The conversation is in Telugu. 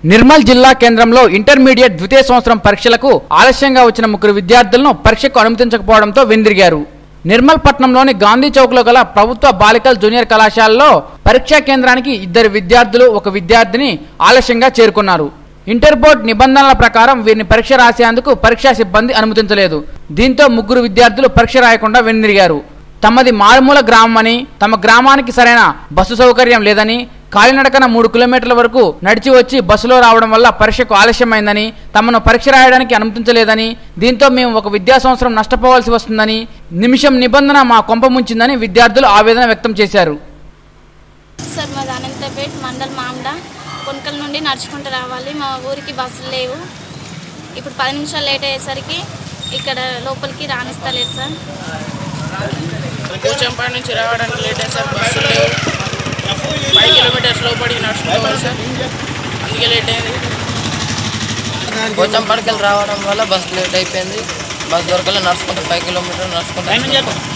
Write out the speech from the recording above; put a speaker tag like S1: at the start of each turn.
S1: నిర్మల్ జిల్లా కేంద్రంలో ఇంటర్మీడియట్ ద్వితీయ సంవత్సరం పరీక్షలకు ఆలస్యంగా వచ్చిన ముగ్గురు విద్యార్థులను పరీక్షకు అనుమతించకపోవడంతో వెందిరిగారు నిర్మల్ పట్నంలోని గాంధీ చౌక్ లో గల ప్రభుత్వ బాలికల్ జూనియర్ కళాశాలలో పరీక్షా కేంద్రానికి ఇద్దరు విద్యార్థులు ఒక విద్యార్థిని ఆలస్యంగా చేరుకున్నారు ఇంటర్ బోర్డ్ నిబంధనల ప్రకారం వీరిని పరీక్ష రాసేందుకు పరీక్షా సిబ్బంది అనుమతించలేదు దీంతో ముగ్గురు విద్యార్థులు పరీక్ష రాయకుండా వెనుదిరిగారు తమది మారుమూల గ్రామం అని తమ గ్రామానికి సరైన బస్సు సౌకర్యం లేదని కాలినడకన మూడు కిలోమీటర్ల వరకు నడిచి వచ్చి బస్సులో రావడం వల్ల పరీక్షకు ఆలస్యమైందని తమను పరీక్ష రాయడానికి అనుమతించలేదని దీంతో మేము ఒక విద్యా సంవత్సరం నష్టపోవాల్సి వస్తుందని నిమిషం నిబంధన మా కొంప ముంచిందని విద్యార్థులు ఆవేదన వ్యక్తం చేశారు
S2: సార్ మాది అనంతపేట్ మండల్ మామిడ కొనకల్ నుండి నడుచుకుంటూ రావాలి మా ఊరికి బస్సులు లేవు ఇప్పుడు పది నిమిషాలు లేట్ అయ్యేసరికి ఇక్కడ లోపలికి రాణిస్తలేరు సార్
S3: పోచంపాడు నుంచి రావడానికి లేట్ అయింది సార్ బస్సులు లేవు ఫైవ్ కిలోమీటర్స్ లోపలికి నడుచుకోవాలి సార్ అందుకే లేట్ అయింది
S4: పోచంపాడికి వెళ్ళి రావడం వల్ల బస్ లేట్ అయిపోయింది బస్ దొరకలే నడుచుకుంటూ ఫైవ్ కిలోమీటర్ నడుచుకుంటూ